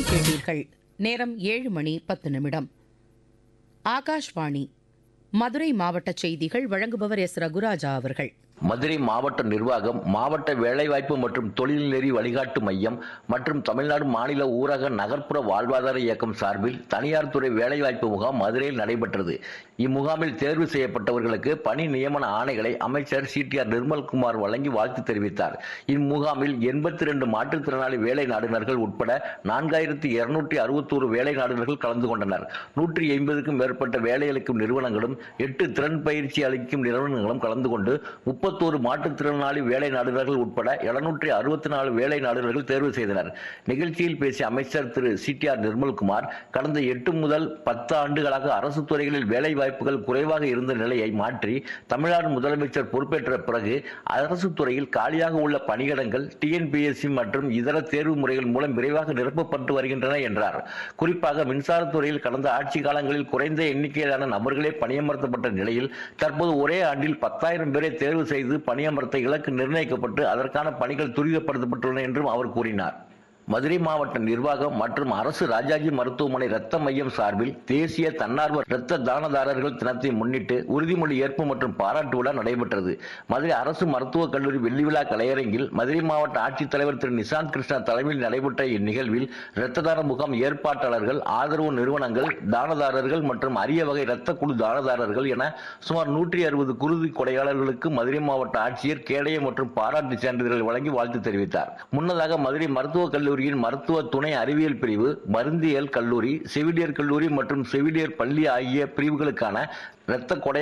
கேட்டீர்கள் நேரம் ஏழு மணி பத்து நிமிடம் ஆகாஷ்வாணி மதுரை மாவட்ட செய்திகள் வழங்குபவர் எஸ் ரகுராஜா அவர்கள் மதுரை மாவட்ட நிர்வாகம் மாவட்ட வேலைவாய்ப்பு மற்றும் தொழில்நெறி வழிகாட்டு மையம் மற்றும் தமிழ்நாடு மாநில ஊரக நகர்ப்புற வாழ்வாதார இயக்கம் சார்பில் தனியார் துறை வேலைவாய்ப்பு முகாம் மதுரையில் நடைபெற்றது இம்முகாமில் தேர்வு செய்யப்பட்டவர்களுக்கு பணி நியமன ஆணைகளை அமைச்சர் சிடிஆர் நிர்மல்குமார் வழங்கி வாழ்த்து தெரிவித்தார் இம்முகாமில் எண்பத்தி ரெண்டு மாற்றுத்திறனாளி வேலை நாடுனர்கள் உட்பட நான்காயிரத்தி இருநூற்றி அறுபத்தோரு வேலை நாடுனர்கள் கலந்து கொண்டனர் நூற்றி ஐம்பதுக்கும் மேற்பட்ட வேலையளிக்கும் நிறுவனங்களும் எட்டு திறன் பயிற்சி அளிக்கும் நிறுவனங்களும் கலந்து கொண்டு முப்பத்தோரு மாற்றுத்திறனாளி வேலை நாடுனர்கள் உட்பட எழுநூற்றி அறுபத்தி நாலு வேலை நாடுனர்கள் தேர்வு செய்தனர் நிகழ்ச்சியில் பேசிய அமைச்சர் திரு சிடிஆர் நிர்மல்குமார் கடந்த எட்டு முதல் பத்து ஆண்டுகளாக அரசு துறைகளில் வேலை வாய்ப்புகள் குறைவாக இருந்த நிலையை மாற்றி தமிழ்நாடு முதலமைச்சர் பொறுப்பேற்ற பிறகு அரசு துறையில் காலியாக உள்ள பணியிடங்கள் டிஎன்பிஎஸ்சி மற்றும் இதர தேர்வு முறைகள் மூலம் விரைவாக நிரப்பப்பட்டு வருகின்றன என்றார் குறிப்பாக மின்சாரத்துறையில் கடந்த ஆட்சி காலங்களில் குறைந்த எண்ணிக்கையிலான நபர்களே பணியமர்த்தப்பட்ட நிலையில் தற்போது ஒரே ஆண்டில் பத்தாயிரம் பேரை தேர்வு செய்து பணியமர்த்த இலக்கு நிர்ணயிக்கப்பட்டு அதற்கான பணிகள் துரிதப்படுத்தப்பட்டுள்ளன என்றும் அவர் கூறினார் மதுரை மாவட்ட நிர்வாகம் மற்றும் அரசு ராஜாஜி மருத்துவமனை இரத்த மையம் சார்பில் தேசிய தன்னார்வ இரத்த தானதாரர்கள் தினத்தை முன்னிட்டு உறுதிமொழி ஏற்பு மற்றும் பாராட்டு விழா நடைபெற்றது மதுரை அரசு மருத்துவக் கல்லூரி வெள்ளி விழா கலையரங்கில் மதுரை மாவட்ட ஆட்சித்தலைவர் திரு நிசாந்த் கிருஷ்ணா தலைமையில் நடைபெற்ற இந்நிகழ்வில் இரத்த தான முகாம் ஏற்பாட்டாளர்கள் ஆதரவு நிறுவனங்கள் தானதாரர்கள் மற்றும் அரிய வகை இரத்த குழு தானதாரர்கள் என சுமார் நூற்றி அறுபது குருதி கொடையாளர்களுக்கு மதுரை மாவட்ட ஆட்சியர் கேடயம் மற்றும் பாராட்டு சான்றிதழ்கள் வழங்கி வாழ்த்து தெரிவித்தார் முன்னதாக மதுரை மருத்துவக் கல்லூரியின் மருத்துவ துணை அறிவியல் பிரிவு மருந்தியல் கல்லூரி செவிலியர் கல்லூரி மற்றும் செவிலியர் பள்ளி ஆகிய பிரிவுகளுக்கான இரத்த கொடை